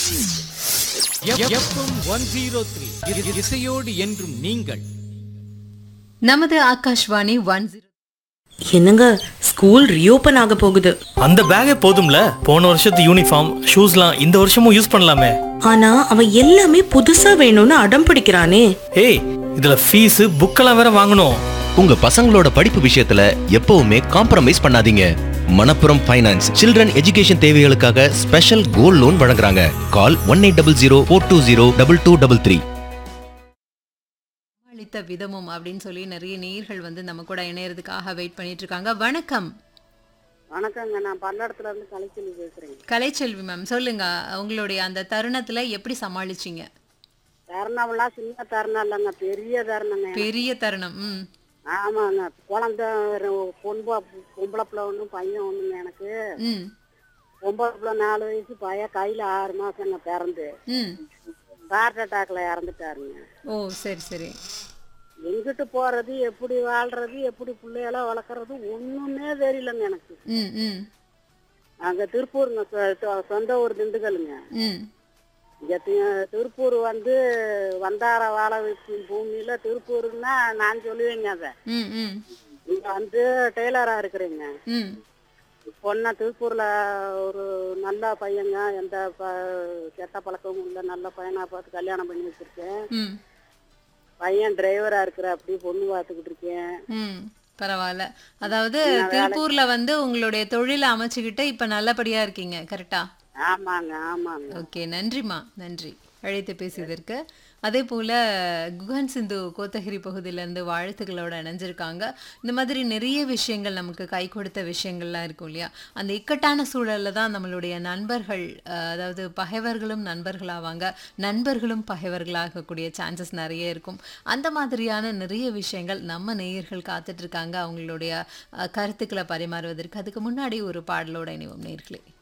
FM one zero three இசையோடு என்றும் நீங்கள் நமது ஆகாஷ்வாணி ஒன் ஜீரோ என்னங்க ஸ்கூல் ரீஓபன் ஆக போகுது அந்த பேக்கே போதும்ல போன வருஷத்து யூனிஃபார்ம் ஷூஸ்லாம் இந்த வருஷமும் யூஸ் பண்ணலாமே ஆனா அவன் எல்லாமே புதுசா வேணும்னு அடம் பிடிக்கிறானே ஏய் இதுல ஃபீஸ் புக்கெல்லாம் வேற வாங்கணும் உங்க பசங்களோட படிப்பு விஷயத்துல எப்பவுமே காம்ப்ரமைஸ் பண்ணாதீங்க மணப்புரம் ஃபைனான்ஸ் சில்ட்ரன் எஜுகேஷன் தேவைகளுக்காக ஸ்பெஷல் கோல்ட் லோன் வழங்குறாங்க call one eight double zero four two zero double two double three அளித்த விதமும் அப்படின்னு சொல்லி நிறைய நேயர்கள் வந்து நம்ம கூட இணையறதுக்காக வெயிட் பண்ணிட்டு இருக்காங்க வணக்கம் வணக்கங்க நான் பல்லடத்துல இருந்து கலைச்செல்வி பேசுறேங்க கலைச்செல்வி மேம் சொல்லுங்க உங்களுடைய அந்த தருணத்துல எப்படி சமாளிச்சீங்க தருணம்லாம் சின்ன தருணம் இல்லைங்க பெரிய தருணங்க பெரிய தருணம் ம் ஆமாங்க குழந்தை ஒரு பொன்பா பொம்பளை பிள்ளை ஒன்று பையன் ஒன்றுங்க எனக்கு ம் பொம்பளை பிள்ளை நாலு வயசு பையன் கையில் ஆறு மாசங்க பிறந்து ம் ஹார்ட் அட்டாக்ல இறந்துட்டாருங்க ஓ சரி சரி எங்கிட்டு போறது எப்படி வாழ்றது எப்படி பிள்ளையெல்லாம் வளர்க்குறது ஒண்ணுமே தெரியலங்க எனக்கு ம் ம் அங்க திருப்பூருங்க சொ- சொ- சொந்த ஊர் திண்டுக்கலுங்க ம் இங்க தி- திருப்பூர் வந்து வந்தார வாழ வைக்கும் பூமியில திருப்பூர்னா நான் சொல்லுவேங்க அதை ம் ம் இங்க வந்து டெய்லரா இருக்கிறேங்க ம் பொண்ணை திருப்பூர்ல ஒரு நல்ல பையங்க எந்த ப- கெட்ட பழக்கமும் இல்லை நல்ல பையனா பார்த்து கல்யாணம் பண்ணி வச்சிருக்கேன் ம் பையன் டிரைவரா இருக்கிற அப்படி பொண்ணு பார்த்துக்கிட்டு இருக்கேன் ம் பரவாயில்ல அதாவது திருப்பூர்ல வந்து உங்களுடைய தொழிலை அமைச்சுக்கிட்டு இப்ப நல்லபடியா இருக்கீங்க கரெக்டா ஆமாங்க ஆமாங்க ஓகே நன்றிம்மா நன்றி அழைத்து பேசியதற்கு அதே போல குகன் சிந்து கோத்தகிரி பகுதியிலேருந்து வாழ்த்துக்களோட இணைஞ்சிருக்காங்க இந்த மாதிரி நிறைய விஷயங்கள் நமக்கு கை கொடுத்த விஷயங்கள்லாம் இருக்கும் இல்லையா அந்த இக்கட்டான சூழல்ல தான் நம்மளுடைய நண்பர்கள் அஹ், அதாவது பகைவர்களும் நண்பர்களாவாங்க நண்பர்களும் பகைவர்களாகக்கூடிய சான்சஸ் நிறைய இருக்கும் அந்த மாதிரியான நிறைய விஷயங்கள் நம்ம நேயர்கள் காத்துட்டு இருக்காங்க அவங்களுடைய அஹ், கருத்துக்களை பரிமாறுவதற்கு அதுக்கு முன்னாடி ஒரு பாடலோட இணைவோம் நேர்களே